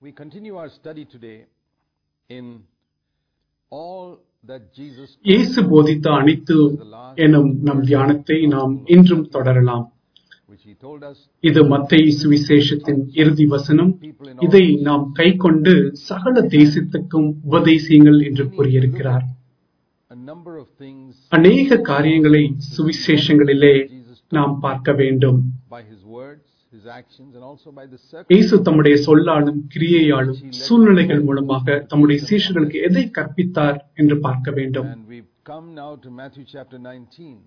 We continue our study today in all that Jesus இயேசு போதித்த அனைத்து எனும் நம் தியானத்தை நாம் இன்றும் தொடரலாம் which he told us இது மத்தேயு சுவிசேஷத்தின் இறுதி வசனம் இதை நாம் கைக்கொண்டு சகல தேசத்துக்கும் உபதேசியுங்கள் என்று கூறியிருக்கிறார் a number of things அநேக காரியங்களை சுவிசேஷங்களிலே நாம் பார்க்க வேண்டும் by his words, his actions, and also by the இயேசு circumstances. தம்முடைய சொல்லாலும் கிரியையாலும் சூழ்நிலைகள் மூலமாக தம்முடைய சீஷர்களுக்கு எதை கற்பித்தார் என்று பார்க்க வேண்டும் And we've come now to Matthew chapter 19.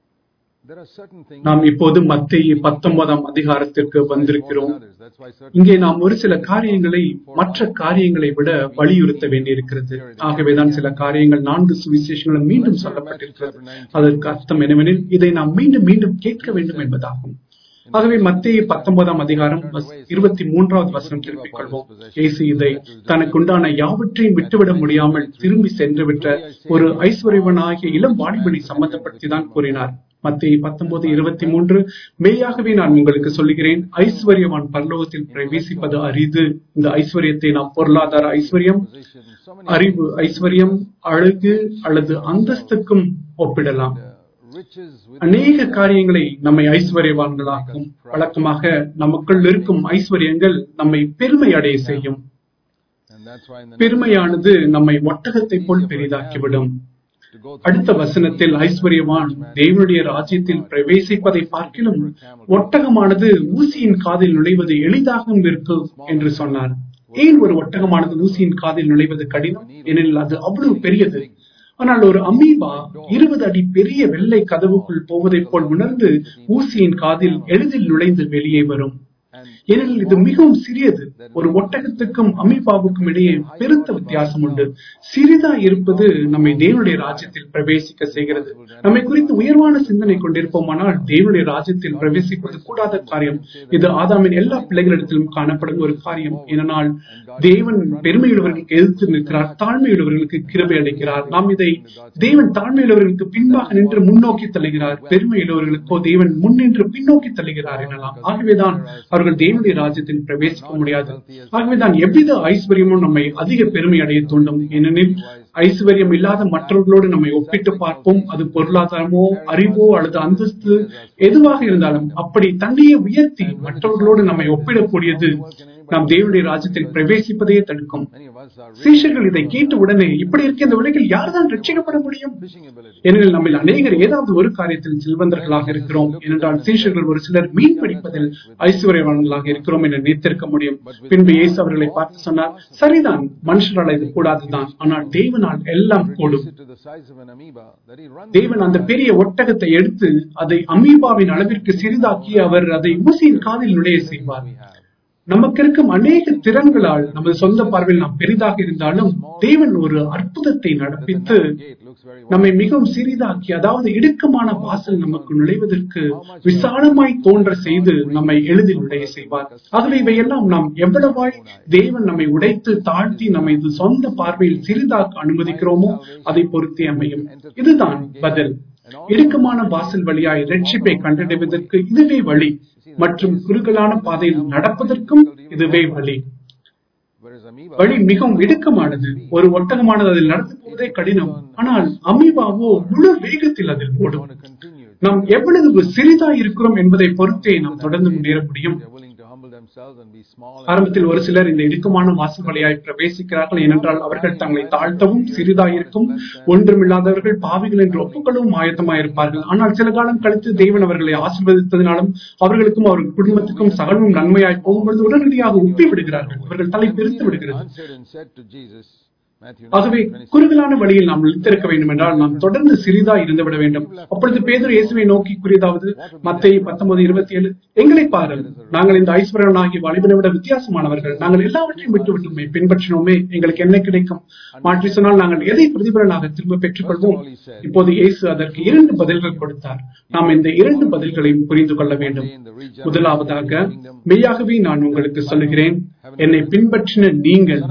There are certain things நாம் இப்போது மத்தேயு பத்தொன்பதாம் அதிகாரத்திற்கு வந்திருக்கிறோம் more than others. That's why certain இங்கே நாம் ஒரு சில காரியங்களை மற்ற காரியங்களை விட வலியுறுத்த வேண்டியிருக்கிறது ஆகவேதான் சில காரியங்கள் நான்கு சுவிசேஷங்களும் மீண்டும் சொல்லப்பட்டிருக்கிறது அதற்கு அர்த்தம் என்னவெனில் இதை நாம் மீண்டும் மீண்டும் கேட்க வேண்டும் என்பதாகும் ஆகவே மத்திய பத்தொன்பதாம் அதிகாரம் இருபத்தி மூன்றாவது வசனம் திருப்பிக் கொள்வோம் இயேசு இதை தனக்குண்டான யாவற்றையும் விட்டுவிட முடியாமல் திரும்பி சென்றுவிட்ட ஒரு ஐஸ்வர்யவனாகிய இளம் வாலிபனை சம்பந்தப்படுத்தி தான் கூறினார் மத்திய பத்தொன்பது இருபத்தி மூன்று மெய்யாகவே நான் உங்களுக்கு சொல்லுகிறேன் ஐஸ்வர்யவான் பரலோகத்தில் பிரவேசிப்பது அரிது இந்த ஐஸ்வர்யத்தை நாம் பொருளாதார ஐஸ்வர்யம் position, so many அறிவு ஐஸ்வர்யம் அழகு அல்லது அந்தஸ்துக்கும் ஒப்பிடலாம் uh, riches with அநேக காரியங்களை நம்மை ஐஸ்வர்யவான்களாக்கும் வழக்கமாக நமக்குள் இருக்கும் ஐஸ்வர்யங்கள் நம்மை பெருமை அடைய செய்யும் and that's why in the பெருமையானது நம்மை ஒட்டகத்தை போல் பெரிதாக்கிவிடும் to go through அடுத்த வசனத்தில் ஐஸ்வர்யவான் தேவனுடைய ராஜ்யத்தில் பிரவேசிப்பதை பார்க்கிலும் ஒட்டகமானது ஊசியின் காதில் நுழைவது எளிதாக இருக்கும் என்று சொன்னார் ஏன் ஒரு ஒட்டகமானது ஊசியின் காதில் நுழைவது கடினம் ஏனெனில் அது அவ்வளவு பெரியது ஆனால் ஒரு அமீபா இருபது அடி பெரிய வெள்ளை கதவுக்குள் போவதைப் போல் உணர்ந்து ஊசியின் காதில் எளிதில் நுழைந்து வெளியே வரும் and ஏனெனில் இது மிகவும் சிறியது ஒரு ஒட்டகத்துக்கும் அமீபாவுக்கும் இடையே பெருத்த வித்தியாசம் உண்டு சிறிதா இருப்பது நம்மை தேவனுடைய ராஜ்யத்தில் பிரவேசிக்க செய்கிறது நம்மை குறித்து உயர்வான சிந்தனை கொண்டிருப்போமானால் தேவனுடைய ராஜ்யத்தில் பிரவேசிப்பது கூடாத காரியம் இது ஆதாமின் எல்லா பிள்ளைகளிடத்திலும் காணப்படும் ஒரு காரியம் ஏனென்றால் தேவன் பெருமையுள்ளவர்களுக்கு எதிர்த்து நிற்கிறார் தாழ்மையுள்ளவர்களுக்கு கிருபை அளிக்கிறார் நாம் இதை தேவன் தாழ்மையுள்ளவர்களுக்கு பின்பாக நின்று முன்னோக்கி தள்ளுகிறார் பெருமையுள்ளவர்களுக்கோ தேவன் முன்னின்று பின்னோக்கி தள்ளுகிறார் எனலாம் ஆகவேதான் அவர்கள் தேவனுடைய ராஜ்யத்தில் பிரவேசிக்க முடியாது ஆகவேதான் எவ்வித ஐஸ்வர்யமும் நம்மை அதிக பெருமை அடைய தூண்டும் ஏனெனில் ஐஸ்வர்யம் இல்லாத மற்றவர்களோடு நம்மை ஒப்பிட்டு பார்ப்போம் அது பொருளாதாரமோ அறிவோ அல்லது அந்தஸ்து எதுவாக இருந்தாலும் அப்படி தன்னையே உயர்த்தி மற்றவர்களோடு நம்மை ஒப்பிடக்கூடியது நாம் தேவனுடைய ராஜ்யத்தில் பிரவேசிப்பதையே தடுக்கும் many of us are rich சீஷர்கள் இதை கேட்ட உடனே இப்படி இருக்க இந்த உலகில் யார்தான் ரட்சிக்கப்பட முடியும் fishing ability. ஏனெனில் நம்மில் அநேகர் ஏதாவது ஒரு காரியத்தில் செல்வந்தர்களாக இருக்கிறோம் ஏனென்றால் சீஷர்கள் ஒரு சிலர் மீன் பிடிப்பதில் ஐஸ்வர்யவான்களாக இருக்கிறோம் என நினைத்திருக்க முடியும் பின்பு இயேசு அவர்களை பார்த்து சொன்னார் சரிதான் மனுஷரால் இது கூடாதுதான் ஆனால் தேவனால் எல்லாம் கூடும் Reduce it to the size of an amoeba that he runs தேவன் அந்த பெரிய ஒட்டகத்தை எடுத்து அதை அமீபாவின் அளவிற்கு சிறிதாக்கி அவர் அதை ஊசியின் காதில் நுழைய செய்வார் we have. நமக்கு இருக்கும் அநேக திறன்களால் நமது சொந்த பார்வையில் நாம் பெரிதாக இருந்தாலும் தேவன் ஒரு அற்புதத்தை நடப்பித்து Gate looks very நம்மை மிகவும் சிறிதாக்கி அதாவது இடுக்கமான வாசல் நமக்கு நுழைவதற்கு விசாலமாய் தோன்ற செய்து நம்மை எளிதில் நுழைய செய்வார் ஆகவே இவையெல்லாம் நாம் எவ்வளவாய் தேவன் நம்மை உடைத்து தாழ்த்தி நம்மை இது சொந்த பார்வையில் சிறிதாக்க அனுமதிக்கிறோமோ அதை பொறுத்தே அமையும் இதுதான் பதில் இடுக்கமான வாசல் வழியாய் ரட்சிப்பை கண்டடைவதற்கு இதுவே வழி மற்றும் குறுகலான பாதையில் நடப்பதற்கும் இதுவே வழி whereas amoeba வழி மிகவும் இடுக்கமானது ஒரு ஒட்டகமானது அதில் நடந்து போவதே கடினம் ஆனால் அமீபாவோ முழு வேகத்தில் அதில் ஓடும் want to continue. நாம் எவ்வளவு சிறிதா இருக்கிறோம் என்பதை பொறுத்தே நாம் தொடர்ந்து முன்னேற முடியும் They're willing to humble themselves and be small. and- ஆரம்பத்தில் ஒரு சிலர் இந்த இடுக்கமான வாசல் வழியாய் பிரவேசிக்கிறார்கள் ஏனென்றால் அவர்கள் தங்களை தாழ்த்தவும் சிறிதாயிருக்கும் ஒன்றுமில்லாதவர்கள் பாவிகள் என்று ஒப்புக்கொள்ளவும் ஆயத்தமாயிருப்பார்கள் ஆனால் சில காலம் கழித்து தேவன் அவர்களை ஆசீர்வதித்ததினாலும் அவர்களுக்கும் அவர்கள் குடும்பத்துக்கும் சகலமும் நன்மையாய் போகும்பொழுது உடனடியாக ஒப்பி விடுகிறார்கள் அவர்கள் தலை பெருத்து விடுகிறது answered and said to Jesus, Matthew ஆகவே 9, குறுகலான வழியில் நாம் நிலைத்திருக்க வேண்டும் என்றால் நாம் தொடர்ந்து சிறிதா இருந்துவிட வேண்டும் அப்பொழுது பேதர் இயேசுவை நோக்கி கூறியதாவது மத்திய பத்தொன்பது இருபத்தி ஏழு எங்களை பாருங்கள் நாங்கள் இந்த ஐஸ்வர்யனாகிய வாலிபனை விட வித்தியாசமானவர்கள் நாங்கள் எல்லாவற்றையும் விட்டு விட்டுமே பின்பற்றினோமே எங்களுக்கு என்ன கிடைக்கும் மாற்றி சொன்னால் நாங்கள் எதை பிரதிபலனாக திரும்ப பெற்றுக்கொள்வோம் இப்போது இயேசு அதற்கு இரண்டு பதில்கள் கொடுத்தார் நாம் இந்த இரண்டு பதில்களையும் புரிந்து கொள்ள வேண்டும் முதலாவதாக மெய்யாகவே நான் உங்களுக்கு சொல்லுகிறேன் என்னை பின்பற்றின நீங்கள்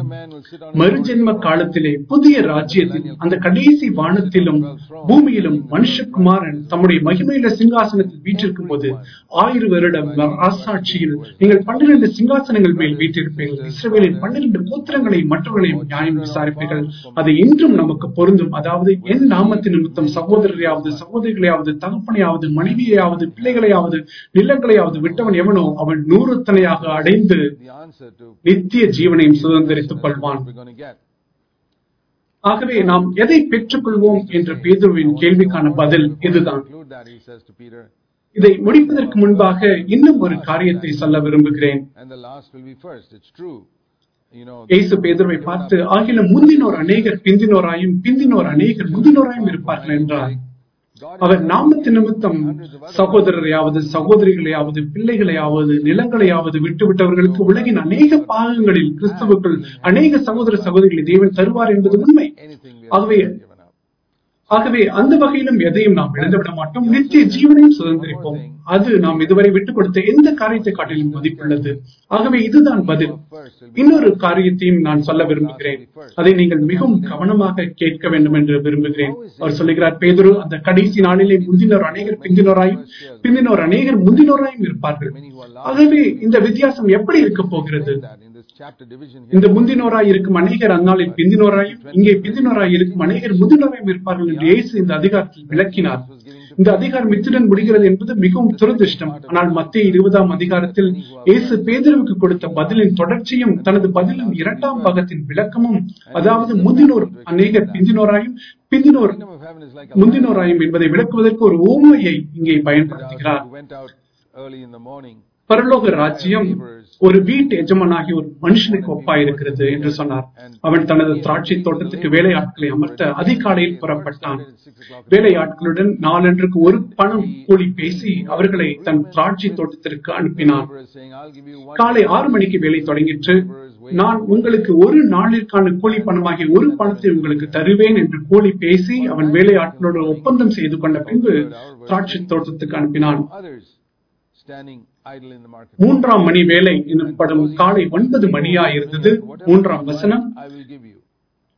மறுஜென்ம காலத்திலே புதிய ராஜ்யத்தில் அந்த கடைசி வானத்திலும் பூமியிலும் மனுஷகுமாரன் தம்முடைய மகிமையில சிங்காசனத்தில் வீற்றிருக்கும் போது ஆயிரம் வருடம் அரசாட்சியில் நீங்கள் பன்னிரண்டு சிங்காசனங்கள் மேல் வீற்றிருப்பீர்கள் இஸ்ரவேலின் பன்னிரண்டு கோத்திரங்களை மற்றவர்களையும் நியாயம் விசாரிப்பீர்கள் அது இன்றும் நமக்கு பொருந்தும் அதாவது என் நாமத்தின் நிமித்தம் சகோதரரையாவது சகோதரிகளையாவது தகப்பனையாவது மனைவியையாவது பிள்ளைகளையாவது நிலங்களையாவது விட்டவன் எவனோ அவன் நூறுத்தனையாக அடைந்து the answer to நித்திய ஜீவனையும் சுதந்திரித்துக் கொள்வான் we're going to get. ஆகவே நாம் எதை பெற்றுக்கொள்வோம் என்ற பேதுருவின் கேள்விக்கான பதில் இதுதான் Conclude that, he says to Peter, இதை முடிப்பதற்கு முன்பாக இன்னும் ஒரு காரியத்தை சொல்ல விரும்புகிறேன் and the last will be first. It's true. You know, இயேசு பேதுருவை பார்த்து ஆகிலும் முந்தினோர் அநேகர் பிந்தினோராயும் பிந்தினோர் அநேகர் முந்தினோராயும் இருப்பார்கள் என்றார் God அவர் நாமத்து நிமித்தம் சகோதரரையாவது சகோதரிகளையாவது பிள்ளைகளையாவது நிலங்களையாவது விட்டுவிட்டவர்களுக்கு உலகின் அநேக பாகங்களில் கிறிஸ்துவுக்குள் அநேக சகோதர சகோதரிகளை தேவன் தருவார் என்பது உண்மை anything we ஆகவே have given up. ஆகவே அந்த வகையிலும் எதையும் நாம் இழந்துவிட மாட்டோம் நித்திய ஜீவனையும் சுதந்திரிப்போம் அது நாம் இதுவரை விட்டுக் கொடுத்த எந்த காரியத்தை காட்டிலும் மதிப்புள்ளது ஆகவே இதுதான் பதில் First will be இன்னொரு காரியத்தையும் நான் சொல்ல விரும்புகிறேன் அதை நீங்கள் மிகவும் கவனமாக கேட்க வேண்டும் என்று விரும்புகிறேன் அவர் சொல்லுகிறார் பேதுரு அந்த கடைசி நாளிலே முந்தினோர் அநேகர் பிந்தினோராயும் பிந்தினோர் அநேகர் முந்தினோராயும் இருப்பார்கள் many who are last. ஆகவே இந்த வித்தியாசம் எப்படி இருக்க போகிறது That in this chapter division here, இந்த முந்தினோராய் இருக்கும் அநேகர் அந்நாளில் பிந்தினோராயும் இங்கே பிந்தினோராய் இருக்கும் அநேகர் முந்தினோராயும் இருப்பார்கள் என்று இயேசு இந்த அதிகாரத்தில் விளக்கினார் was giving to இந்த அதிகாரம் இத்துடன் முடிகிறது என்பது மிகவும் துரதிருஷ்டம் ஆனால் மத்திய இருபதாம் அதிகாரத்தில் இயேசு பேதுருவுக்கு கொடுத்த பதிலின் தொடர்ச்சியும் தனது பதிலின் இரண்டாம் பாகத்தின் விளக்கமும் அதாவது முந்தினோர் அநேகர் பிந்தினோராயும் பிந்தினோர் kingdom of heaven is like a முந்தினோராயும் என்பதை விளக்குவதற்கு ஒரு ஓமையை இங்கே பயன்படுத்துகிறார் who went out early in the morning. பரலோக ராஜ்யம் ஒரு வீட்டு எஜமானாகி ஒரு மனுஷனுக்கு ஒப்பாயிருக்கிறது என்று சொன்னார் அவன் தனது திராட்சை தோட்டத்துக்கு வேலையாட்களை அமர்த்த அதிகாலையில் புறப்பட்டான் At six o'clock, வேலையாட்களுடன் நாளன்றுக்கு ஒரு பணம் கூலி பேசி அவர்களை தன் திராட்சை தோட்டத்திற்கு அனுப்பினான் the saying, I'll give you one காலை ஆறு மணிக்கு வேலை தொடங்கிற்று நான் உங்களுக்கு ஒரு நாளிற்கான கூலி பணமாகிய ஒரு பணத்தை உங்களுக்கு தருவேன் என்று கூலி பேசி அவன் வேலையாட்களோடு ஒப்பந்தம் செய்து கொண்ட பின்பு திராட்சை தோட்டத்துக்கு அனுப்பினான் others standing idle in the market. மூன்றாம் மணி வேலை எனப்படும் காலை ஒன்பது மணியா இருந்தது மூன்றாம் வசனம் I will give you.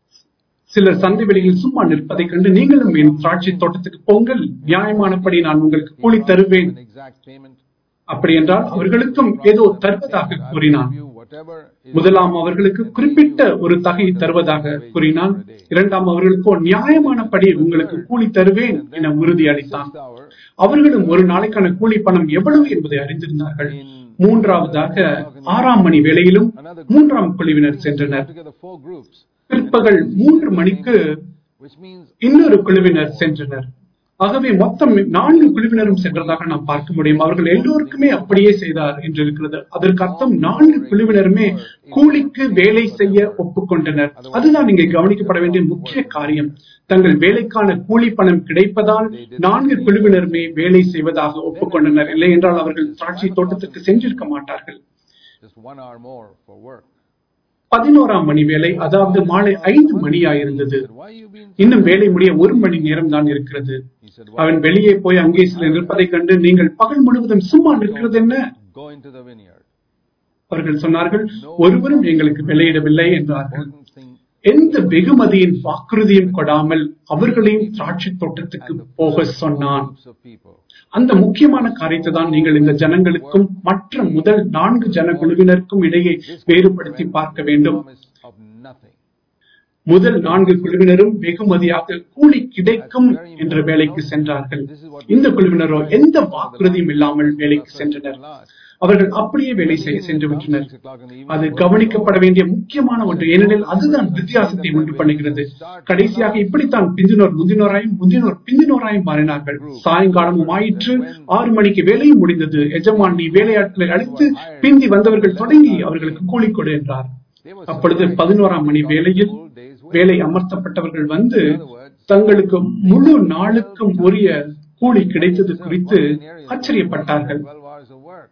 சிலர் சந்தை வெளியில் சும்மா நிற்பதைக் கண்டு நீங்களும் என் திராட்சை தோட்டத்துக்கு போங்கள் நியாயமானபடி நான் உங்களுக்கு கூலி தருவேன் An exact payment. அப்படி என்றால் அவர்களுக்கும் ஏதோ தருவதாக கூறினான் You whatever is முதலாம் அவர்களுக்கு குறிப்பிட்ட ஒரு தகை தருவதாக கூறினான் இரண்டாம் அவர்களுக்கோ நியாயமானபடி உங்களுக்கு கூலி தருவேன் என உறுதி அளித்தான் sixth hour அவர்களும் ஒரு நாளைக்கான கூலி பணம் எவ்வளவு என்பதை அறிந்திருந்தார்கள் in மூன்றாவதாக ஆறாம் மணி வேளையிலும் மூன்றாம் குழுவினர் சென்றனர் together four groups, பிற்பகல் மூன்று மணிக்கு which means இன்னொரு குழுவினர் சென்றனர் ஆகவே மொத்தம் நான்கு குழுவினரும் சென்றதாக நாம் பார்க்க முடியும் அவர்கள் எல்லோருக்குமே அப்படியே செய்தார் என்று இருக்கிறது அதற்கு அர்த்தம் நான்கு குழுவினருமே கூலிக்கு வேலை செய்ய ஒப்புக்கொண்டனர் அதுதான் இங்கே கவனிக்கப்பட வேண்டிய முக்கிய காரியம் தங்கள் வேலைக்கான கூலி பணம் கிடைப்பதால் நான்கு குழுவினருமே வேலை செய்வதாக ஒப்புக்கொண்டனர் இல்லை என்றால் அவர்கள் திராட்சை தோட்டத்திற்கு சென்றிருக்க மாட்டார்கள் just one hour more for work. பதினோராம் மணி வேலை அதாவது மாலை ஐந்து மணியாயிருந்தது Said, why you been? இன்னும் வேலை முடிய ஒரு மணி நேரம் தான் இருக்கிறது He said, அவன் வெளியே போய் அங்கே சில நிற்பதைக் கண்டு நீங்கள் பகல் முழுவதும் சும்மா நிற்கிறது என்ன go into the vineyard. அவர்கள் சொன்னார்கள் ஒருவரும் எங்களுக்கு விலையிடவில்லை என்றார்கள் Important thing. எந்த வெகுமதியின் வாக்குறுதியும் கொடாமல் அவர்களையும் திராட்சை தோட்டத்துக்கு போக சொன்னான் Groups of people. அந்த முக்கியமான காரியத்தை தான் நீங்கள் இந்த ஜனங்களுக்கும் மற்ற முதல் நான்கு ஜன குழுவினருக்கும் இடையே வேறுபடுத்தி பார்க்க வேண்டும் Promise of nothing. முதல் நான்கு குழுவினரும் வெகுமதியாக கூலி கிடைக்கும் என்ற வேலைக்கு சென்றார்கள் இந்த குழுவினரோ எந்த வாக்குறுதியும் இல்லாமல் வேலைக்கு சென்றனர் அவர்கள் அப்படியே வேலை செய்ய சென்று விட்டனர் Six o'clock in the evening. அது கவனிக்கப்பட வேண்டிய முக்கியமான ஒன்று ஏனெனில் அதுதான் வித்தியாசத்தை உண்டு பண்ணுகிறது கடைசியாக இப்படித்தான் பிந்தினோர் முந்தினோராயும் முந்தினோர் பிந்தினோராயும் மாறினார்கள் சாயங்காலமும் ஆயிற்று ஆறு மணிக்கு வேலையும் முடிந்தது எஜமான் நீ வேலையாட்களை அழைத்து பிந்தி வந்தவர்கள் தொடங்கி அவர்களுக்கு கூலி கொடு என்றார் They were அப்பொழுது பதினோராம் மணி வேளையில் full days work. வேலை அமர்த்தப்பட்டவர்கள் வந்து தங்களுக்கு முழு நாளுக்கும் உரிய கூலி கிடைத்தது குறித்து ஆச்சரியப்பட்டார்கள் 12 hours of work.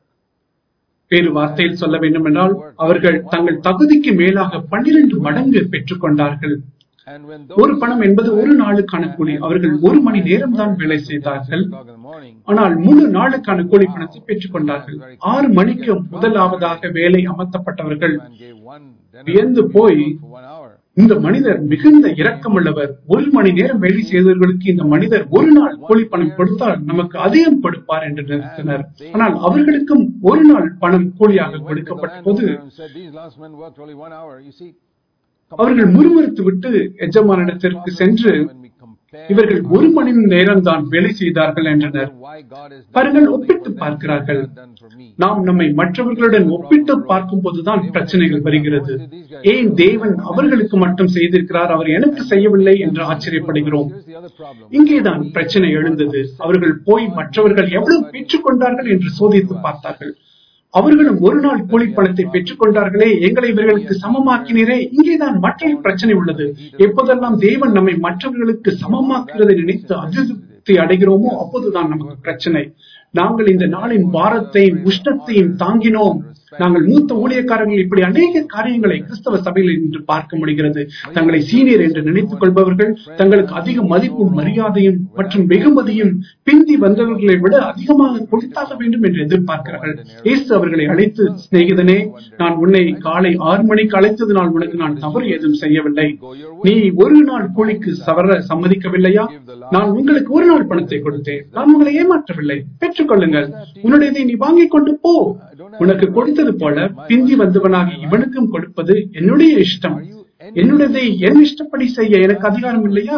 வேறு வார்த்தையில் சொல்ல வேண்டும் என்றால் அவர்கள் தங்கள் தகுதிக்கு மேலாக பன்னிரண்டு மடங்கு பெற்றுக்கொண்டார்கள் And when ஒரு those பணம் என்பது ஒரு நாளுக்கான கூலி அவர்கள் ஒரு மணி நேரம் தான் வேலை செய்தார்கள் o'clock in the morning, ஆனால் முழு நாளுக்கான கூலி பணத்தை பெற்றுக் கொண்டார்கள் ஆறு மணிக்கு முதலாவதாக வேலை அமர்த்தப்பட்டவர்கள் man gave one வியந்து dinner போய் for one hour. இந்த மனிதர் மிகுந்த இரக்கமுள்ளவர் ஒரு மணி நேரம் வேலை செய்தவர்களுக்கு இந்த மனிதர் ஒரு நாள் கூலி பணம் கொடுத்தால் நமக்கு அதிகம் கொடுப்பார் என்று நினைத்தனர் ஆனால் அவர்களுக்கும் ஒரு நாள் பணம் கூலியாக Went to the கொடுக்கப்பட்ட போது landowner and said, These last men worked only one hour. You see, அவர்கள் முறுமுறுத்து விட்டு எஜமானிடத்திற்கு சென்று when we compare இவர்கள் ஒரு மணி நேரம் தான் வேலை செய்தார்கள் என்றனர் why God has done பாருங்கள் something ஒப்பிட்டு for them பார்க்கிறார்கள் He has done for me. நாம் நம்மை மற்றவர்களுடன் ஒப்பிட்டு பார்க்கும் போதுதான் பிரச்சனைகள் வருகிறது ஏன் தேவன் அவர்களுக்கு மட்டும் செய்திருக்கிறார் அவர் எனக்கு செய்யவில்லை என்று ஆச்சரியப்படுகிறோம் Here's the other problem. இங்கேதான் பிரச்சனை எழுந்தது அவர்கள் போய் மற்றவர்கள் எவ்வளவு பெற்றுக்கொண்டார்கள் என்று சோதித்து பார்த்தார்கள் அவர்களும் ஒரு நாள் கூலி பணத்தை பெற்றுக் கொண்டார்களே எங்களை இவர்களுக்கு சமமாக்கினரே இங்கேதான் மற்றொரு பிரச்சனை உள்ளது எப்போதெல்லாம் தேவன் நம்மை மற்றவர்களுக்கு சமமாக்குறதை நினைத்து அதிருப்தி அடைகிறோமோ அப்போதுதான் நமக்கு பிரச்சனை நாங்கள் இந்த நாளின் பாரத்தையும் உஷ்ணத்தையும் தாங்கினோம் நாங்கள் மூத்த ஊழியக்காரர்கள் இப்படி அநேக காரியங்களை கிறிஸ்தவ சபையில் இன்று பார்க்க முடிகிறது தங்களை சீனியர் என்று நினைத்துக் கொள்பவர்கள் தங்களுக்கு அதிக மதிப்பும் மரியாதையும் மற்றும் வெகுமதியும் பிந்தி வந்தவர்களை விட அதிகமாக கொடுத்தாக வேண்டும் என்று எதிர்பார்க்கிறார்கள் இயேசு அவர்களை அழைத்து சிநேகிதனே நான் உன்னை காலை ஆறு மணிக்கு அழைத்ததினால் உனக்கு நான் தவறு ஏதும் செய்யவில்லை நீ ஒரு நாள் கூலிக்கு சவர சம்மதிக்கவில்லையா நான் உங்களுக்கு ஒரு நாள் பணத்தை கொடுத்தேன் நான் உங்களை ஏமாற்றவில்லை பெற்றுக்கொள்ளுங்கள் உன்னுடையதை நீ வாங்கிக் கொண்டு போ உனக்கு கொடுத்தது போல பிந்தி வந்தவனாகி இவனுக்கும் கொடுப்பது என்னுடைய இஷ்டம் என்னுடையதை என் இஷ்டப்படி செய்ய எனக்கு அதிகாரம் இல்லையா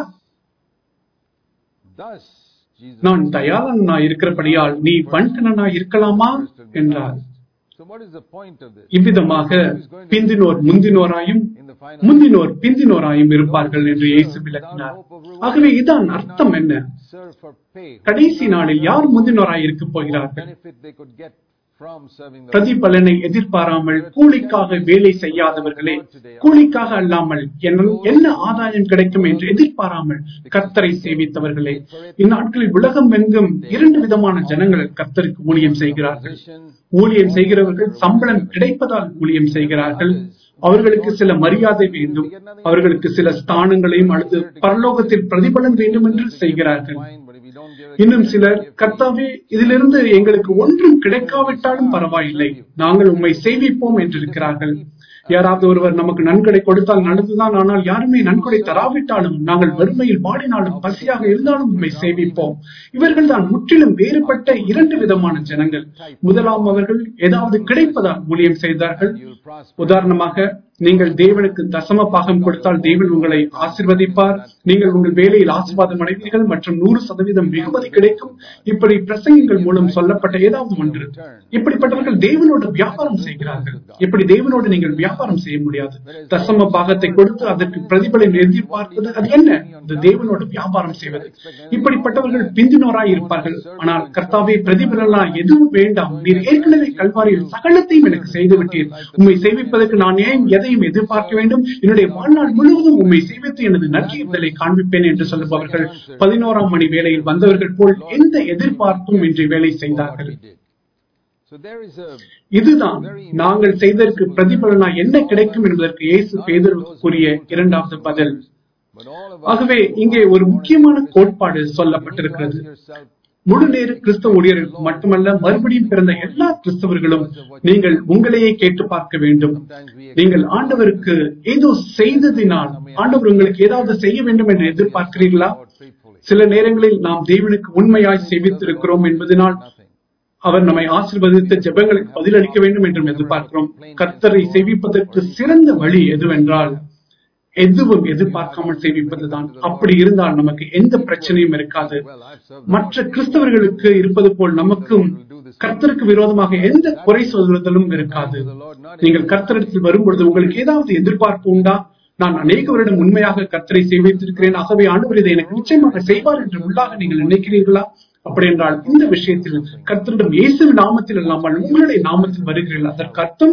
Thus, Jesus நான் தயாரனா இருக்கிறபடியால் நீ வன்கணனா இருக்கலாமா என்றார் So what is the point of this? இவ்விதமாக பிந்தினோர் முந்தினோராயும் In the final முந்தினோர் பிந்தினோராயும் இருப்பார்கள் என்று இயேசு விளக்கினார் ஆகவே இதான் அர்த்தம் என்ன serve for pay. கடைசி நாளில் யார் முந்தினோராய் இருக்க போகிறார்கள் benefit they could get from serving the பிரதிபலனை எதிர்பாராமல் கூலிக்காக வேலை செய்யாதவர்களே கூலிக்காக அல்லாமல் என்ன- என்ன ஆதாயம் கிடைக்கும் என்று எதிர்பாராமல் கர்த்தரை சேவித்தவர்களே இந்நாட்களில் உலகம் எங்கும் இரண்டு விதமான ஜனங்கள் கர்த்தருக்கு ஊழியம் செய்கிறார்கள் position ஊழியம் செய்கிறவர்கள் சம்பளம் கிடைப்பதால் ஊழியம் செய்கிறார்கள் அவர்களுக்கு சில மரியாதை வேண்டும் அவர்களுக்கு சில ஸ்தானங்களையும் அல்லது பரலோகத்தில் பிரதிபலன் வேண்டும் என்று செய்கிறார்கள் fine, but if we don't give இன்னும் சிலர் கர்த்தாவே இதிலிருந்து எங்களுக்கு ஒன்றும் கிடைக்காவிட்டாலும் பரவாயில்லை நாங்கள் உம்மை சேவிப்போம் என்றிருக்கிறார்கள் யாராவது ஒருவர் நமக்கு நன்கொடை கொடுத்தால் நல்லதுதான் ஆனால் யாருமே நன்கொடை தராவிட்டாலும் நாங்கள் வறுமையில் வாடினாலும் பசியாக இருந்தாலும் உண்மை சேவிப்போம் இவர்கள் தான் முற்றிலும் வேறுபட்ட இரண்டு விதமான ஜனங்கள் முதலாம் அவர்கள் ஏதாவது கிடைப்பதால் ஊழியம் செய்தார்கள் you'll prosper. உதாரணமாக நீங்கள் தேவனுக்கு தசம பாகம் கொடுத்தால் தேவன் உங்களை ஆசிர்வதிப்பார் நீங்கள் உங்கள் வேலையில் ஆசீர்வாதம் அடைவீர்கள் மற்றும் நூறு சதவீதம் வெகுமதி கிடைக்கும் இப்படி பிரசங்கங்கள் மூலம் சொல்லப்பட்ட ஏதாவது ஒன்று இப்படிப்பட்டவர்கள் தேவனோடு வியாபாரம் செய்கிறார்கள் இப்படி தேவனோடு நீங்கள் வியாபாரம் செய்ய முடியாது தசம பாகத்தை கொடுத்து அதற்கு பிரதிபலன் எதிர்பார்ப்பது அது என்ன இது தேவனோடு வியாபாரம் செய்வது இப்படிப்பட்டவர்கள் பிந்தினோராய் இருப்பார்கள் ஆனால் கர்த்தாவே பிரதிபலனா எதுவும் வேண்டாம் நீர் ஏற்கனவே கல்வாரியில் சகலத்தையும் எனக்கு செய்து விட்டீர் உம்மை சேவிப்பதற்கு நான் ஏன் எதையும் எதிர்பார்க்க வேண்டும் என்னுடைய வாழ்நாள் முழுவதும் உம்மை சேவித்து எனது நன்றியுதலை காண்பிப்பேன் என்று சொல்லுபவர்கள் பதினோராம் மணி வேளையில் வந்தவர்கள் போல் எந்த எதிர்பார்ப்பும் இன்றி வேலை செய்தார்கள் He did. So there is a இதுதான் நாங்கள் செய்ததற்கு பிரதிபலனா என்ன கிடைக்கும் என்பதற்கு இயேசு பேதருக்கு கூறிய இரண்டாவது பதில் but all of us ஆகவே இங்கே ஒரு முக்கியமான கோட்பாடு சொல்லப்பட்டிருக்கிறது yourself முழு நேர கிறிஸ்தவ ஊழியர்களுக்கு மட்டுமல்ல மறுபடியும் பிறந்த எல்லா கிறிஸ்தவர்களும் நீங்கள் உங்களையே கேட்டு பார்க்க வேண்டும் sometimes we நீங்கள் ஆண்டவருக்கு ஏதோ செய்ததினால் ஆண்டவர் உங்களுக்கு ஏதாவது செய்ய வேண்டும் என்று எதிர்பார்க்கிறீர்களா out faithfully. சில நேரங்களில் நாம் தேவனுக்கு உண்மையாய் சேவித்திருக்கிறோம் என்பதனால் Nothing. அவர் நம்மை ஆசீர்வதித்த ஜெபங்களுக்கு பதிலளிக்க வேண்டும் என்றும் எதிர்பார்க்கிறோம் கர்த்தரை சேவிப்பதற்கு சிறந்த வழி எதுவென்றால் எதுவும் எதிர்பார்க்காமல் சேவிப்பதுதான் அப்படி இருந்தால் நமக்கு எந்த பிரச்சனையும் இருக்காது Well, I've served மற்ற கிறிஸ்தவர்களுக்கு இருப்பது போல் நமக்கும் கர்த்தருக்கு விரோதமாக எந்த குறை சொல்லுதலும் இருக்காது the Lord not நீங்கள் கர்த்தரிடத்தில் வரும்பொழுது உங்களுக்கு ஏதாவது எதிர்பார்ப்பு உண்டா நான் அநேக வருடம் உண்மையாக கர்த்தரை சேவித்திருக்கிறேன் ஆகவே ஆண்டவர் இதை எனக்கு நிச்சயமாக செய்வார் என்று உள்ளாக நீங்கள் நினைக்கிறீர்களா அப்படி என்றால் இந்த விஷயத்தில் கர்த்தரிடம் இயேசு நாமத்தில் இல்லாமல் உங்களுடைய நாமத்தில் வருகிறீர்கள் அதற்கு அர்த்தம்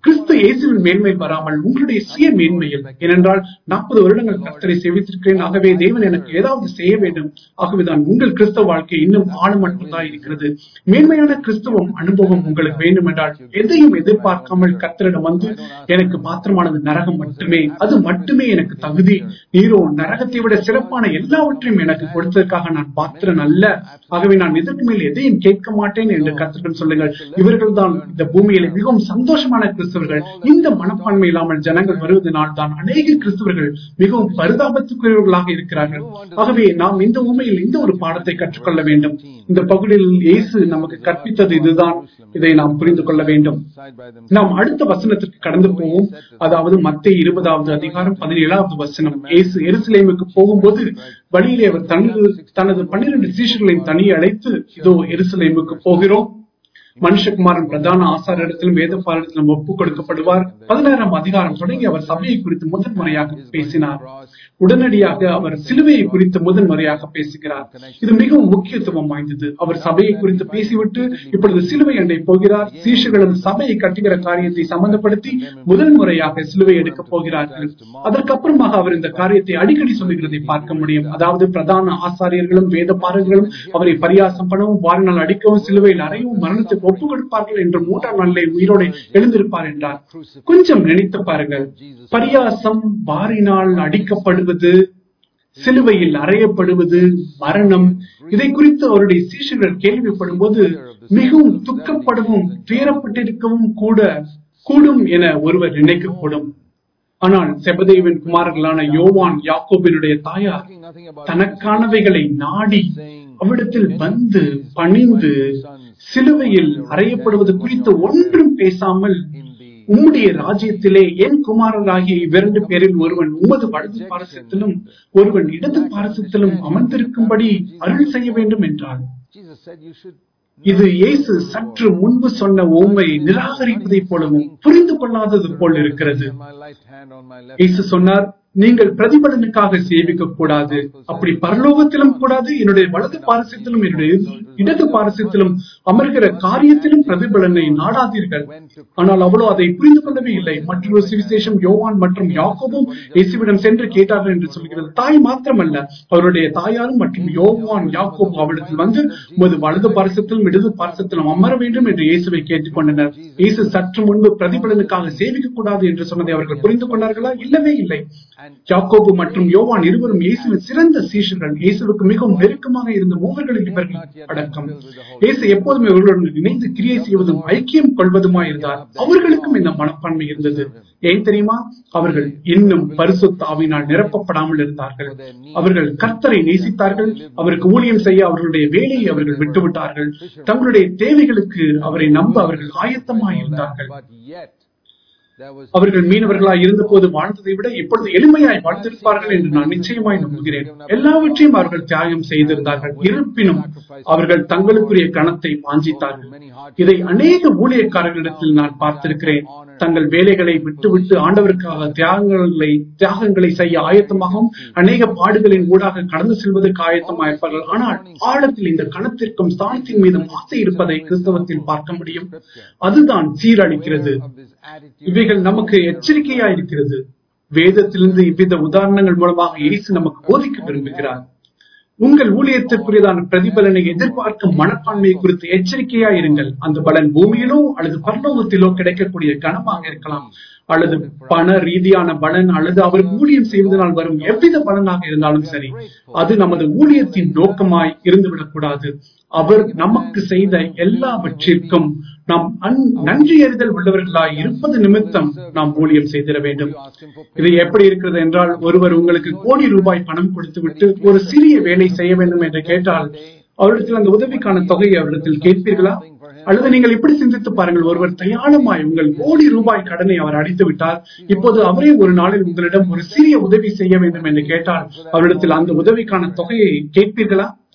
கிறிஸ்து இயேசுவின் மேன்மை வராமல் உங்களுடைய சுய மேன்மையில் ஏனென்றால் நாற்பது வருடங்கள் கர்த்தரை சேவித்திருக்கிறேன் ஆகவே தேவன் எனக்கு ஏதாவது செய்ய வேண்டும் ஆகவேதான் உங்கள் கிறிஸ்தவ வாழ்க்கை இன்னும் ஆழமற்றதாக இருக்கிறது மேன்மையான கிறிஸ்தவம் அனுபவம் உங்களுக்கு வேண்டும் என்றால் எதையும் எதிர்பார்க்காமல் கர்த்தரிடம் வந்து எனக்கு பாத்திரமானது நரகம் மட்டுமே அது மட்டுமே எனக்கு தகுதி நீரோ நரகத்தை விட சிறப்பான எல்லாவற்றையும் எனக்கு கொடுத்ததற்காக நான் பாத்திரன் அல்ல ஆகவே நான் இதற்கு மேல் எதையும் கேட்க மாட்டேன் என்று கர்த்தரிடம் சொல்லுங்கள் இவர்கள் தான் இந்த பூமியில மிகவும் சந்தோஷமான கிறிஸ்தவர்கள் இந்த மனப்பான்மை இல்லாமல் ஜனங்கள் வருவதனால் தான் அநேக கிறிஸ்தவர்கள் மிகவும் பரிதாபத்துக்குரியவர்களாக இருக்கிறார்கள் ஆகவே நாம் இந்த உண்மையில் இந்த ஒரு பாடத்தை கற்றுக்கொள்ள வேண்டும் இந்த பகுதியில் இயேசு நமக்கு கற்பித்தது இதுதான் இதை நாம் புரிந்து கொள்ள வேண்டும் side by them. நாம் அடுத்த வசனத்திற்கு கடந்து போவோம் அதாவது மத்திய இருபதாவது அதிகாரம் பதினேழாவது வசனம் இயேசு எருசலேமுக்கு போகும்போது வழியிலே அவர் தனது தனது பன்னிரண்டு சீஷர்களின் தனியை அழைத்து இதோ எருசலேமுக்கு போகிறோம் மனுஷகுமாரன் பிரதான ஆசாரிடத்திலும் வேத பாடத்திலும் ஒப்புக் கொடுக்கப்படுவார் பதினாறாம் அதிகாரம் தொடங்கி அவர் சபையை குறித்து முதன் முறையாக பேசினார் உடனடியாக அவர் சிலுவையை குறித்து முதன் முறையாக பேசுகிறார் இது மிகவும் முக்கியத்துவம் வாய்ந்தது அவர் சபையை குறித்து பேசிவிட்டு இப்பொழுது சிலுவை அண்டை போகிறார் சீஷர்களும் சபையை கட்டுகிற காரியத்தை சம்பந்தப்படுத்தி முதல் முறையாக சிலுவை எடுக்க போகிறார்கள் அதற்கப்புறமாக அவர் இந்த காரியத்தை அடிக்கடி சொல்லுகிறதை பார்க்க முடியும் அதாவது பிரதான ஆசாரியர்களும் வேத பாரர்களும் அவரை பரியாசம் பண்ணவும் வாரினால் அடிக்கவும் சிலுவையில் அறையவும் மரணத்துக்கு ஒப்புக் கொடுப்பார்கள் என்று மூன்றாம் நாளிலே உயிரோடு எழுந்திருப்பார் என்றார் கொஞ்சம் நினைத்து பாருங்கள் பரியாசம் வாரினால் அடிக்கப்படுவது சிலுவையில் அறையப்படுவது மரணம் இதை குறித்து அவருடைய சீஷர்கள் கேள்விப்படும் போது மிகவும் துக்கப்படவும் துயரப்பட்டிருக்கவும் கூட கூடும் என ஒருவர் நினைக்கக்கூடும் ஆனால் செபதேவின் குமாரர்களான யோவான் யாக்கோபினுடைய தாயார் Talking nothing about தனக்கானவைகளை நாடி அவ்விடத்தில் வந்து பணிந்து சிலுவையில் அறையப்படுவது குறித்து ஒன்றும் பேசாமல் in the உம்முடைய ராஜ்யத்திலே என் குமாரராகிய இவ்விரண்டு பேரில் ஒருவன் உமது வலது பாரசத்திலும் ஒருவன் இடது பாரசத்திலும் அமர்ந்திருக்கும்படி அருள் செய்ய வேண்டும் என்றார் Jesus said you should இது இயேசு சற்று முன்பு சொன்ன ஓமை நிராகரிப்பதைப் போலவும் புரிந்து கொள்ளாதது போல் இருக்கிறது on my right hand on my left இயேசு சொன்னார் நீங்கள் பிரதிபலனுக்காக சேவிக்க கூடாது அப்படி பரலோகத்திலும் கூடாது என்னுடைய வலது பாரசத்திலும் என்னுடைய இடது பாரசத்திலும் அமர்கிற காரியத்திலும் பிரதிபலனை நாடாதீர்கள் ஆனால் அவளோ அதை புரிந்து கொள்ளவே இல்லை மற்றொரு சுவிசேஷம் யோவான் மற்றும் யாக்கோபும் இயேசுவிடம் சென்று கேட்டார்கள் என்று சொல்கிறது தாய் மாத்திரமல்ல அவருடைய தாயாரும் மற்றும் யோவான் யாக்கோபு அவளிடத்தில் வந்து உமது வலது பாரசத்திலும் இடது பாரசத்திலும் அமர வேண்டும் என்று இயேசுவை கேட்டுக்கொண்டனர் இயேசு சற்று முன்பு பிரதிபலனுக்காக சேவிக்க கூடாது என்று சொன்னதை அவர்கள் புரிந்து கொண்டார்களா இல்லவே இல்லை யாக்கோபு மற்றும் யோவான் இருவரும் இயேசுவின் சிறந்த சீஷர்கள் இயேசுவுக்கு மிகவும் நெருக்கமாக இருந்த மூவர்களில் இவர்கள் அடக்கம் இயேசு எப்போதுமே இவர்களுடன் இணைந்து கிரியை செய்வதும் ஐக்கியம் கொள்வதுமாய் இருந்தார் அவர்களுக்கும் இந்த மனப்பான்மை இருந்தது ஏன் தெரியுமா அவர்கள் இன்னும் பரிசுத்த ஆவியினால் நிரப்பப்படாமல் இருந்தார்கள் அவர்கள் கர்த்தரை நேசித்தார்கள் அவருக்கு ஊழியம் செய்ய அவர்களுடைய வேலையை அவர்கள் விட்டுவிட்டார்கள் தங்களுடைய தேவைகளுக்கு அவரை நம்ப அவர்கள் ஆயத்தமாய் இருந்தார்கள் but yet there was அவர்கள் மீனவர்களாய் இருந்தபோது வாழ்ந்ததை விட இப்பொழுது எளிமையாய் வாழ்ந்திருப்பார்கள் என்று நான் நிச்சயமாய் நம்புகிறேன் எல்லாவற்றையும் அவர்கள் தியாகம் செய்திருந்தார்கள் இருப்பினும் அவர்கள் தங்களுக்குரிய கணத்தை வாஞ்சித்தார்கள் இதை அநேக ஊழியக்காரர்களிடத்தில் நான் பார்த்திருக்கிறேன் தங்கள் வேலைகளை விட்டுவிட்டு ஆண்டவருக்காக தியாகங்களை தியாகங்களை செய்ய ஆயத்தமாகவும் அநேக பாடுகளின் ஊடாக கடந்து செல்வதற்கு ஆயத்தமாயிருப்பார்கள் ஆனால் ஆழத்தில் இந்த கணத்திற்கும் ஸ்தானத்தின் மீதும் ஆசை இருப்பதை கிறிஸ்தவத்தில் பார்க்க முடியும் அதுதான் சீரழிக்கிறது of this attitude இவைகள் நமக்கு எச்சரிக்கையா இருக்கிறது வேதத்திலிருந்து இவ்வித உதாரணங்கள் மூலமாக இயேசு நமக்கு போதிக்க விரும்புகிறார் உங்கள் ஊழியத்திற்குரியதான பிரதிபலனை எதிர்பார்க்கும் மனப்பான்மையை குறித்து எச்சரிக்கையா இருங்கள் அந்த பலன் பூமியிலோ அல்லது பரலோகத்திலோ கிடைக்கக்கூடிய கனமாக இருக்கலாம் அல்லது பண ரீதியான பலன் அல்லது அவர் ஊழியம் செய்வதனால் வரும் எவ்வித பலனாக இருந்தாலும் சரி அது நமது ஊழியத்தின் நோக்கமாய் இருந்துவிடக்கூடாது அவர் நமக்கு செய்த எல்லாவற்றிற்கும் நாம் அன்- நன்றி அறிதல் உள்ளவர்களாய் இருப்பது நிமித்தம் நாம் ஊழியம் செய்திட வேண்டும் இது எப்படி இருக்கிறது என்றால் ஒருவர் உங்களுக்கு கோடி ரூபாய் பணம் கொடுத்துவிட்டு ஒரு சிறிய வேலை செய்ய வேண்டும் என்று கேட்டால் அவரிடத்தில் அந்த உதவிக்கான தொகையை அவரிடத்தில் கேட்பீர்களா அல்லது நீங்கள் இப்படி சிந்தித்து பாருங்கள் ஒருவர் தயாளமாய் உங்கள் கோடி ரூபாய் கடனை அவர் அடித்து விட்டார் இப்போது அவரே ஒரு நாளில் உங்களிடம் ஒரு சிறிய உதவி செய்ய வேண்டும் என்று கேட்டால் அவரிடத்தில் அந்த உதவிக்கான தொகையை கேட்பீர்களா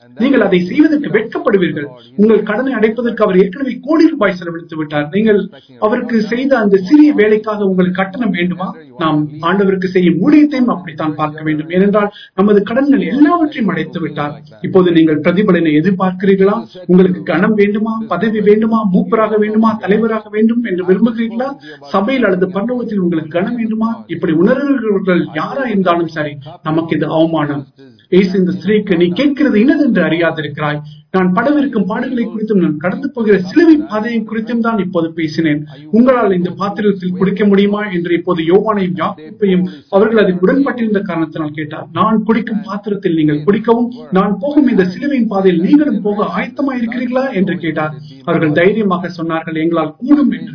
நீங்கள் அதை செய்வதற்கு வெட்கப்படுவீர்கள் உங்கள் கடனை அடைப்பதற்கு அவர் ஏற்கனவே கோடி ரூபாய் செலவழித்து விட்டார் நீங்கள் அவருக்கு செய்த அந்த சிறிய வேலைக்காக உங்களுக்கு கட்டணம் வேண்டுமா நாம் ஆண்டவருக்கு செய்யும் ஊழியத்தையும் அப்படித்தான் பார்க்க வேண்டும் ஏனென்றால் நமது கடன்கள் எல்லாவற்றையும் அடைத்து விட்டார் இப்போது நீங்கள் பிரதிபலனை எதிர்பார்க்கிறீர்களா உங்களுக்கு கனம் வேண்டுமா பதவி வேண்டுமா மூப்பராக வேண்டுமா தலைவராக வேண்டும் என்று விரும்புகிறீர்களா சபையில் அல்லது பரலோகத்தில் உங்களுக்கு கனம் வேண்டுமா இப்படி உணர்கிறவர்கள் யாரா இருந்தாலும் சரி நமக்கு இது அவமானம் ஏசு இந்த ஸ்திரீக்கு நீ கேட்கிறது இன்னதென்று அறியாதிருக்கிறாய் நான் படவிருக்கும் பாடுகளை குறித்தும் நான் கடந்து போகிற சிலுவை பாதையை குறித்தும் தான் இப்போது பேசினேன் உங்களால் இந்த பாத்திரத்தில் குடிக்க முடியுமா என்று இப்போது யோவானையும் யாக்கோப்பையும் அவர்கள் அதில் உடன்பட்டிருந்த காரணத்தினால் கேட்டார் நான் குடிக்கும் பாத்திரத்தில் நீங்கள் குடிக்கவும் நான் போகும் இந்த சிலுவையின் பாதையில் நீங்களும் போக ஆயத்தமா இருக்கிறீர்களா என்று கேட்டார் அவர்கள் தைரியமாக சொன்னார்கள் எங்களால் கூடும் என்று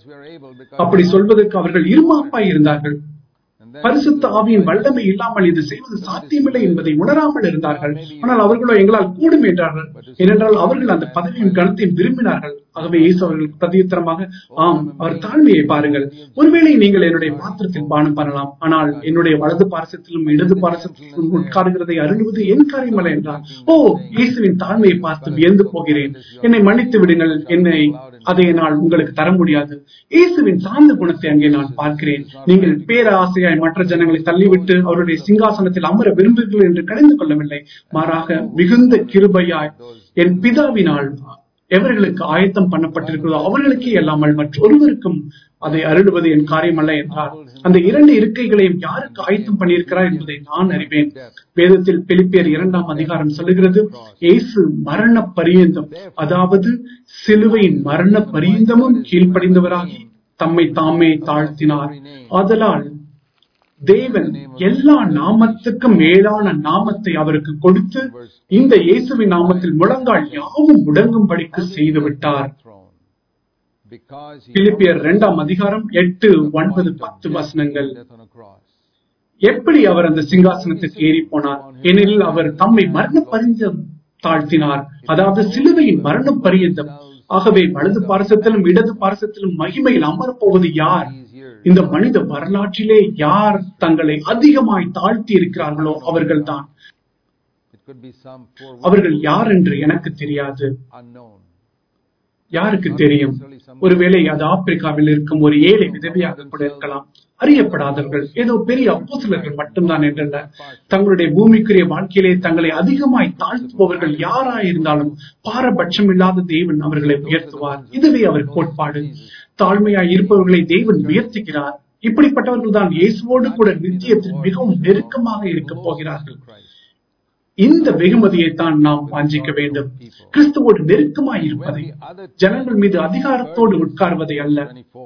அப்படி சொல்வதற்கு அவர்கள் இருமாப்பாய் இருந்தார்கள் பரிசுத்த ஆவியின் வல்லமை இல்லாமல் இது செய்வது சாத்தியமில்லை என்பதை உணராமல் இருந்தார்கள் ஆனால் அவர்களோ எங்களால் கூடும் என்றார்கள் ஏனென்றால் அவர்கள் அந்த பதவியின் கணத்தையும் விரும்பினார்கள் ஆகவே இயேசு அவர்கள் பிரதியுத்தரமாக ஆம் அவர் தாழ்மையை பாருங்கள் ஒருவேளை நீங்கள் என்னுடைய பாத்திரத்தில் பானம் பண்ணலாம் ஆனால் என்னுடைய வலது பாரசத்திலும் இடது பாரசத்திலும் உட்காருகிறதை அருணுவது என் காரியமல்ல என்றார் ஓ இயேசுவின் தாழ்மையை பார்த்து வியந்து போகிறேன் என்னை மன்னித்து விடுங்கள் என்னை அதை என்னால் உங்களுக்கு தர முடியாது இயேசுவின் சார்ந்த குணத்தை அங்கே நான் பார்க்கிறேன் நீங்கள் பேராசையாய் மற்ற ஜனங்களை தள்ளிவிட்டு அவருடைய சிங்காசனத்தில் அமர விரும்புகிறீர்கள் என்று கடிந்து கொள்ளவில்லை மாறாக மிகுந்த கிருபையாய் என் பிதாவினால் எவர்களுக்கு ஆயத்தம் பண்ணப்பட்டிருக்கிறதோ அவர்களுக்கே அல்லாமல் மற்றொருவருக்கும் அதை அருடுவது என் காரியம் அல்ல என்றார் அந்த இரண்டு இருக்கைகளையும் யாருக்கு ஆயத்தம் பண்ணியிருக்கிறார் என்பதை நான் அறிவேன் வேதத்தில் பிலிப்பியர் இரண்டாம் அதிகாரம் சொல்லுகிறது இயேசு மரண பரியந்தம் அதாவது சிலுவையின் மரண பரியந்தமும் கீழ்ப்படிந்தவராகி தம்மை தாமே தாழ்த்தினார் ஆதலால் தேவன் எல்லா நாமத்துக்கும் மேலான நாமத்தை அவருக்கு கொடுத்து இந்த இயேசுவின் நாமத்தில் முழங்கால் யாவும் முடங்கும்படிக்கு செய்து விட்டார் பிலிப்பியர் இரண்டாம் அதிகாரம் எட்டு ஒன்பது பத்து வசனங்கள் எப்படி அவர் அந்த சிங்காசனத்துக்கு ஏறி போனார் ஏனெனில் அவர் தம்மை மரண பரிந்தம் தாழ்த்தினார் அதாவது சிலுவையின் மரண பரியந்தம் ஆகவே வலது பாரசத்திலும் இடது பாரசத்திலும் மகிமையில் அமரப்போவது யார் இந்த மனித வரலாற்றிலே யார் தங்களை அதிகமாய் தாழ்த்தி இருக்கிறார்களோ அவர்கள்தான் அவர்கள் யார் என்று எனக்கு தெரியாது யாருக்கு தெரியும் ஒருவேளை அது ஆப்பிரிக்காவில் இருக்கும் ஒரு ஏழை விதவியாக கூட இருக்கலாம் அறியப்படாதவர்கள் ஏதோ பெரிய அப்போசிலர்கள் மட்டும்தான் என்றல்ல தங்களுடைய பூமிக்குரிய வாழ்க்கையிலே தங்களை அதிகமாய் தாழ்த்துபவர்கள் யாராயிருந்தாலும் பாரபட்சம் இல்லாத தேவன் அவர்களை உயர்த்துவார் இதுவே அவர் கோட்பாடு தாழ்மையாய் இருப்பவர்களை தேவன் உயர்த்துகிறார் இப்படிப்பட்டவர்கள் தான் இயேசுவோடு கூட நித்தியத்தில் மிகவும் நெருக்கமாக இருக்க போகிறார்கள் இந்த வெகுமதியை தான் நாம் வாஞ்சிக்க வேண்டும் கிறிஸ்துவோடு நெருக்கமாய் இருப்பதை ஜனங்கள் மீது அதிகாரத்தோடு உட்கார்வதை அல்ல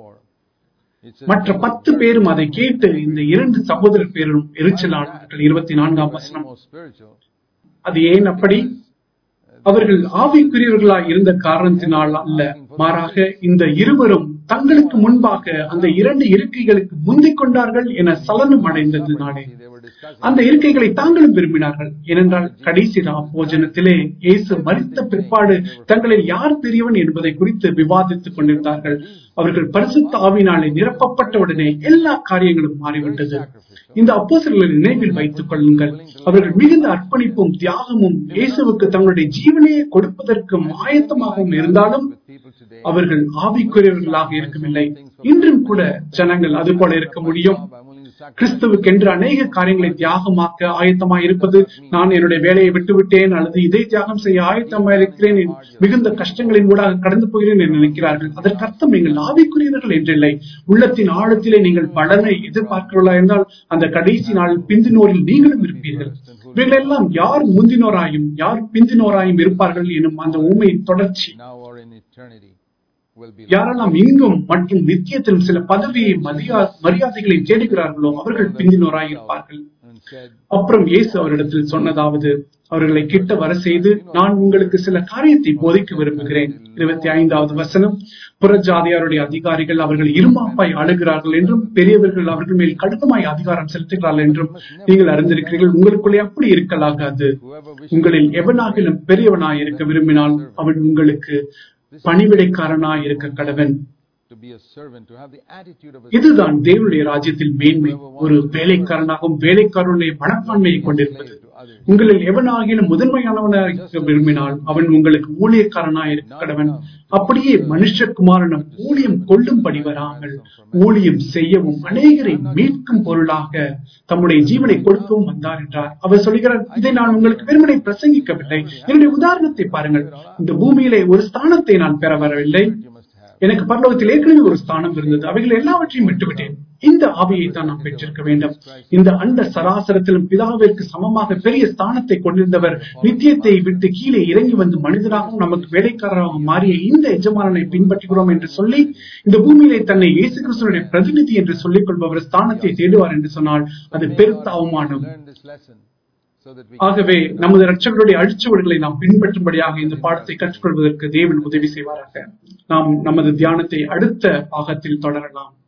மற்ற பத்து பேரும் அதை கேட்டு இந்த இரண்டு சகோதரர் பேரும் எரிச்சலானார்கள் இருபத்தி நான்காம் வசனம் அது ஏன் அப்படி அவர்கள் ஆவிக்குரியவர்களாய் இருந்த காரணத்தினால் அல்ல மாறாக இந்த இருவரும் தங்களுக்கு முன்பாக அந்த இரண்டு இருக்கைகளுக்கு முந்திக் கொண்டார்கள் என சலனம் அடைந்ததினாலே அந்த இருக்கைகளை தாங்களும் விரும்பினார்கள் ஏனென்றால் கடைசி போஜனத்திலே இயேசு மறித்த பிற்பாடு தங்களில் யார் பெரியவன் என்பதை குறித்து விவாதித்துக் கொண்டிருந்தார்கள் அவர்கள் பரிசுத்த ஆவினாலே நிரப்பப்பட்டவுடனே எல்லா காரியங்களும் மாறிவிட்டது இந்த அப்போசர்களை நினைவில் வைத்துக் கொள்ளுங்கள் அவர்கள் மிகுந்த அர்ப்பணிப்பும் தியாகமும் இயேசுவுக்கு தங்களுடைய ஜீவனையை கொடுப்பதற்கும் ஆயத்தமாகவும் இருந்தாலும் அவர்கள் ஆவிக்குரியவர்களாக இருக்கவில்லை இன்றும் கூட ஜனங்கள் அது போல இருக்க முடியும் கிறிஸ்துவுக்கென்று அநேக காரியங்களை தியாகமாக்க ஆயத்தமாக இருப்பது நான் என்னுடைய வேலையை விட்டுவிட்டேன் அல்லது இதை தியாகம் செய்ய ஆயத்தமாக இருக்கிறேன் மிகுந்த கஷ்டங்களின் ஊடாக கடந்து போகிறேன் என்று நினைக்கிறார்கள் அதற்கு அர்த்தம் நீங்கள் ஆவிக்குரியவர்கள் என்றில்லை உள்ளத்தின் ஆழத்திலே நீங்கள் பலனை எதிர்பார்க்கிறீர்களா என்றால் அந்த கடைசி நாளில் பிந்தினோரில் நீங்களும் இருப்பீர்கள் இவைகளெல்லாம் யார் முந்தினோராயும் யார் பிந்தினோராயும் இருப்பார்கள் எனும் அந்த உண்மையின் தொடர்ச்சி யாரெல்லாம் இங்கும் மற்றும் நித்தியத்திலும் சில பதவியை மரியாதைகளை தேடுகிறார்களோ அவர்கள் பிந்தினோராய் இருப்பார்கள் அப்புறம் இயேசு அவரிடத்தில் சொன்னதாவது அவர்களை கிட்ட வர செய்து நான் உங்களுக்கு சில காரியத்தை போதிக்க விரும்புகிறேன் இருபத்தி ஐந்தாவது வசனம் புறஜாதியாருடைய அதிகாரிகள் அவர்கள் இருமாப்பாய் ஆளுகிறார்கள் என்றும் பெரியவர்கள் அவர்கள் மேல் கடுமையாய் அதிகாரம் செலுத்துகிறார்கள் என்றும் நீங்கள் அறிந்திருக்கிறீர்கள் உங்களுக்குள்ளே அப்படி இருக்கலாகாது உங்களில் எவனாகிலும் பெரியவனாய் இருக்க விரும்பினால் அவன் உங்களுக்கு பணிவிடைக்காரனாய் இருக்க கடவன் இதுதான் தேவனுடைய ராஜ்யத்தில் மேன்மை ஒரு வேலைக்காரனாகவும் வேலைக்காரனுடைய மனப்பான்மையை கொண்டிருப்பது உங்களில் எவனாகிலும் முதன்மையானவனாக இருக்க விரும்பினால் அவன் உங்களுக்கு ஊழியக்காரனாய் இருக்க கடவன் அப்படியே மனுஷகுமாரனும் ஊழியம் கொள்ளும்படி வராமல் ஊழியம் செய்யவும் அநேகரை மீட்கும் பொருளாக தம்முடைய ஜீவனை கொடுக்கவும் வந்தார் என்றார் அவர் சொல்கிறார் இதை நான் உங்களுக்கு வெறுமனை பிரசங்கிக்கவில்லை என்னுடைய உதாரணத்தை பாருங்கள் இந்த பூமியிலே ஒரு ஸ்தானத்தை நான் பெற வரவில்லை you must have. எனக்கு பரலோகத்தில் ஏற்கனவே ஒரு ஸ்தானம் இருந்தது அவைகள் எல்லாவற்றையும் விட்டுவிட்டேன் இந்த ஆவியை தான் நாம் பெற்றிருக்க வேண்டும் இந்த அண்ட சராசரத்திலும் பிதாவிற்கு சமமாக பெரிய ஸ்தானத்தை கொண்டிருந்தவர் நித்தியத்தை விட்டு கீழே இறங்கி வந்து மனிதனாகவும் நமக்கு வேலைக்காரராக மாறிய இந்த எஜமானனை பின்பற்றுகிறோம் என்று சொல்லி இந்த பூமியிலே தன்னை இயேசு கிறிஸ்துவனுடைய பிரதிநிதி என்று சொல்லிக் கொள்பவர் ஸ்தானத்தை தேடுவார் என்று சொன்னால் அது பெருத்த அவமானம் Learn this lesson so that we ஆகவே நமது ரட்சகருடைய அழிச்சுவடுகளை நாம் பின்பற்றும்படியாக இந்த பாடத்தை கற்றுக்கொள்வதற்கு தேவன் உதவி செய்வாராக நாம் நமது தியானத்தை அடுத்த பாகத்தில் தொடரலாம்